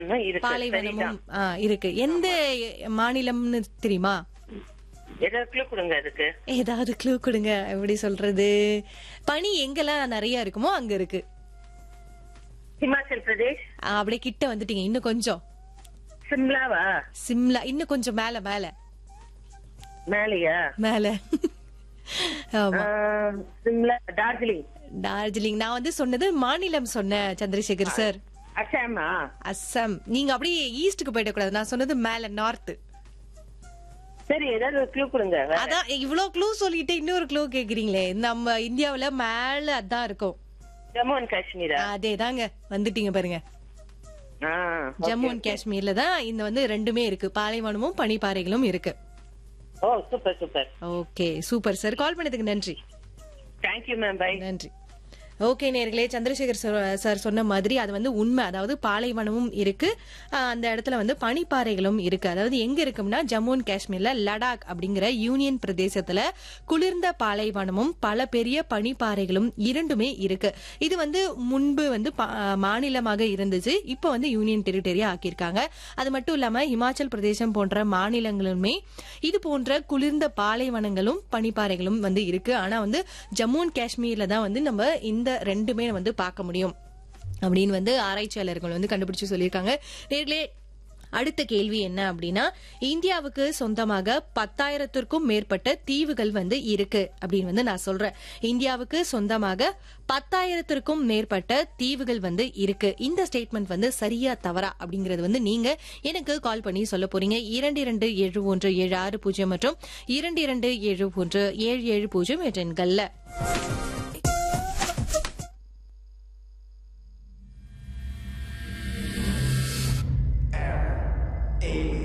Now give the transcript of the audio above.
இன்னும் இருக்கு பாலைவனமும் சரிதான். ஆ, இருக்கு எந்த மாநிலம்னு தெரியுமா ஏதாவது clue கொடுங்க அதுக்கு ஏதாவது க்ளூ கொடுங்க எப்படி சொல்றது பனி எங்கெல்லாம் நிறைய இருக்குமோ அங்க இருக்கு ஹிமாச்சல் பிரதேஷ் ஆ, அப்படியே கிட்ட வந்துட்டீங்க இன்னும் கொஞ்சம் சிம்லாவா சிம்லா இன்னும் கொஞ்சம் மேல மேல மேலையா மேல ஆமா ஆஹ், சிம்லா டார்ஜிலிங் டார்ஜிலிங் நான் வந்து சொன்னது மாநிலம் சொன்னேன் சந்திரசேகர் சார் அசாமா அஸ்ஸாம் நீங்க அப்படியே ஈஸ்டுக்கு போயிட கூடாது நான் சொன்னது மேல நார்த் சரி ஏதாவது ஒரு க்ளூ கொடுங்க வேற. அதான் இவ்ளோ க்ளூ சொல்லிட்டு இன்னொரு க்ளூ கேக்குறீங்களே நம்ம இந்தியாவுல மேல அதான் இருக்கும் ஜம்மு அண்ட் காஷ்மீரா அதேதாங்க வந்துட்டீங்க பாருங்க ஆ, ஜம்மு அண்ட் காஷ்மீர்ல தான் இந்த வந்து ரெண்டுமே இருக்கு பாலைவனமும் பனிப்பாறைகளும் இருக்கு oh super super okay super sir call பண்ணதுக்கு நன்றி தேங்க்யூ மேம் பை நன்றி ஓகே நேர்களே சந்திரசேகர் சார் சார் சொன்ன மாதிரி அது வந்து உண்மை அதாவது பாலைவனமும் இருக்கு ஆஹ் அந்த இடத்துல வந்து பனிப்பாறைகளும் இருக்கு அதாவது எங்க இருக்கும்னா ஜம்மு அண்ட் காஷ்மீர்ல லடாக் அப்படிங்கிற யூனியன் பிரதேசத்துல குளிர்ந்த பாலைவனமும் பல பெரிய பனிப்பாறைகளும் இரண்டுமே இருக்கு இது வந்து முன்பு வந்து பா- மாநிலமாக இருந்துச்சு இப்போ வந்து யூனியன் டெரிட்டரியா ஆக்கியிருக்காங்க அது மட்டும் இல்லாம இமாச்சல் பிரதேசம் போன்ற மாநிலங்களுமே இது போன்ற குளிர்ந்த பாலைவனங்களும் பனிப்பாறைகளும் வந்து இருக்கு ஆனா வந்து ஜம்மு அண்ட் காஷ்மீர்ல தான் வந்து நம்ம இந்த ரெண்டுமே வந்து பார்க்க முடியும் அப்படின்னு வந்து ஆராய்ச்சியாளர்கள் வந்து கண்டுபிடிச்சு சொல்லியிருக்காங்க நேர்களே அடுத்த கேள்வி என்ன அப்படின்னா இந்தியாவுக்கு சொந்தமாக பத்தாயிரத்திற்கும் மேற்பட்ட தீவுகள் வந்து இருக்கு அப்படின்னு வந்து நான் சொல்றேன் இந்தியாவுக்கு சொந்தமாக பத்தாயிரத்திற்கும் மேற்பட்ட தீவுகள் வந்து இருக்கு இந்த ஸ்டேட்மெண்ட் வந்து சரியா தவறா அப்படிங்கறது வந்து நீங்க எனக்கு கால் பண்ணி சொல்ல போறீங்க இரண்டு இரண்டு ஏழு ஒன்று ஏழு ஆறு பூஜ்ஜியம் மற்றும் இரண்டு இரண்டு ஏழு ஒன்று ஏழு ஏழு பூஜ்ஜியம் என்ற எண்கள்ல A